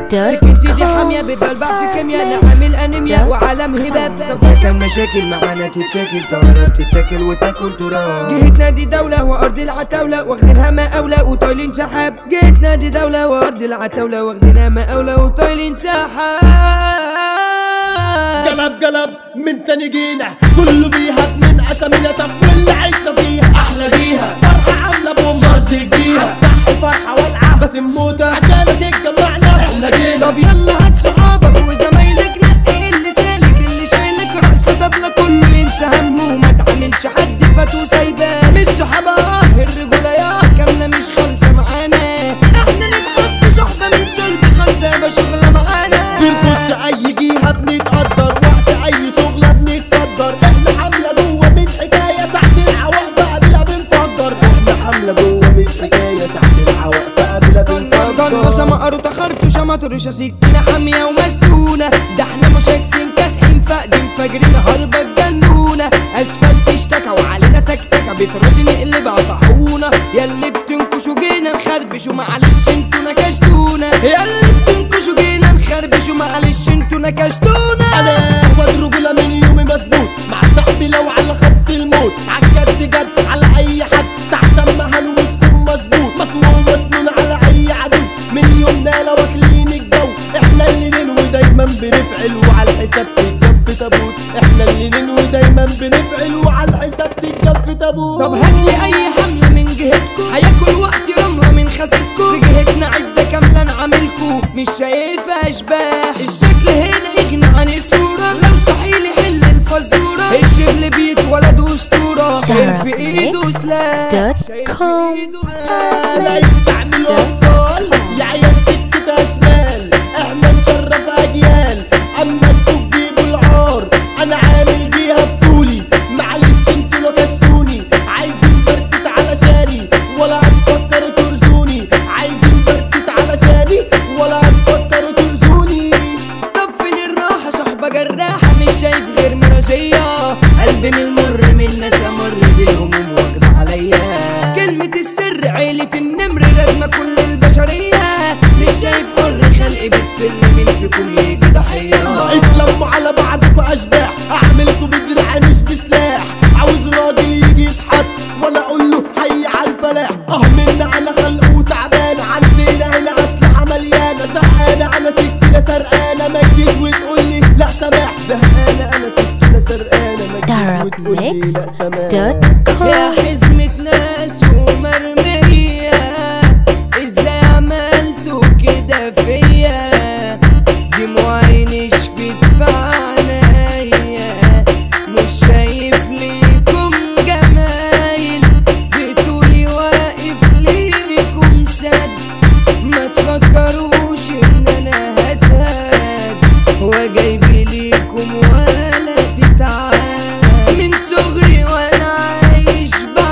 سكنتي دي حامية ببلبع في كيمياء نعمل انيميا وعالم هباب ده كان مشاكل معانا تتشاكل طهارات تتاكل وتاكل تراب جهة نادي دولة وأرض العتاولة واخدينها مقاولة وطايلين سحاب جهة نادي دولة وأرض العتاولة واخدينها مقاولة وطايلين سحاب قلب قلب من تاني جينا كله بيهات من اسامينا طب واللي عشنا فيها احلى بيها فرحة عاملة بوم شرزق بيها صح فرحة والعة بس نموتها عشان تتجمعنا احنا جينا طب يلا هات صحابك وزمايلك نقي اللي سالك اللي شايلك روح سببنا كله ينسى همه ما تعاملش حد فات وسايباه مش صحابة اه الرجولة يا كاملة مش خالصة معانا احنا نتحط صحبة من صلب خالصة يا شغلة معانا بنخش اي جهة بنتقدر وقت اي شغلة بنتصدر احنا حملة جوه من حكاية ساعة العواق قبلها بنفجر احنا حملة جوه من حكاية ساعة العواق قبلها قنبصة بنفجر مقروطة خرطوشة مطروشة سكينة حامية ومسنونة ده احنا مشاكسين كاسحين فاقدين فاجرين هربة جنونة اسفلت اشتكى وعلينا تكتكة بترازي نقلب طاحونة ياللي بتنكشوا جينا نخربشوا معلش انتوا نكشتونا ياللي بتنكشوا جينا نخربشوا معلش انتوا نكشتونا انا واد رجولة من يومي مظبوط مع صاحبي لو على خط الموت عالجد جد على اي حد ساعة ما هنوي تكون مظبوط مطلوب مسنون على اي عدو من يومنا لو واكلين الجو احنا اللي ننوي دايما بنفعل وعلى الحساب تتكف تابوت احنا اللي ننوي دايما بنفعل وعلى الحساب تتكف تابوت طب هاتلي اي حملة من جهتكم هياكل وقت رملة من خاستكم في جهتنا عدة كاملة نعملكم مش شايفها اشباح الشكل هنا يغني عن الصورة لو صحيلي حل الفزورة الشبل بيتولد اسطورة شايل في ايده سلاح دوت شايل في كوم. ايده لا سلاح يستعملوا ابطال يا عيال ستة اشمال احنا نشرف اجيال اما انتوا تجيبوا العار انا عامل جيها بطولي معلش انتوا نكستوني عايزين بركت علشاني ولا هتفكروا ترزوني عايزين بركت علشاني ولا هتفكروا ترزوني طب فين الراحة صحبة جراحة مش شايف غير مرازية قلبي من المر من ناس امر بالهموم واخدة عليا كلمة السر عيلة النمر لازمة كل البشرية مش شايف حر خلقي بتفل من فيكم يجي ضحية اتلموا على بعضكوا اشباح اعملكوا بدراعي مش بسلاح عاوز راجل يجي يتحط وانا اقول له حي على الفلاح اه منا انا خلق وتعبان عندنا هنا اسلحه مليانه زهقانه انا سكينه سرقانه ما تجيش وتقول لي لا سماح زهقانه انا سكينه سرقانه ما تجيش وتقول لي لا سماح دوت يا كوم حزمة ناس ومرمية ازاي عملتوا كده فيا دموعي نشفت في عينيا مش شايف ليكم جمايل بتقولي واقف ليكم سد ما تفكروش ان انا هتهد وجايب ليكم ولا تتعاد من صغري وانا عايش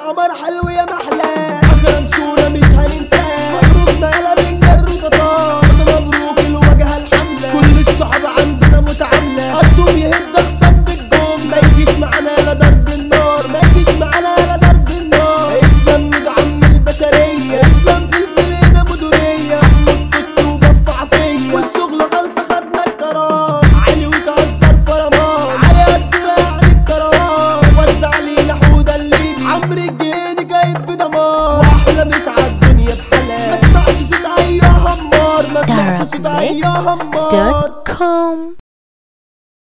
القمر حلو يا محلى اكرم صورة مش هننساه مبروك نقلة من جر وتطار مبروك الواجهة الحملة كل الصحاب عندنا متعاملة الطوب يهد اخصم بالجم ما يجيش معانا لا ضرب النار ما يجيش معانا لا ضرب النار اسلام ندعم البشرية اسلام في الفيلة مدورية نط وبف عافية والشغل خلص خدنا القرار علي وتقدر فرمان علي قدنا يعني القرار وزع علينا حوده الليبي عمرو الجيني جايب بدمار واحلى مسعى الدنيا بحلال ما سمعتش صوت اي همار ما سمعتش صوت اي همار Darabmix.com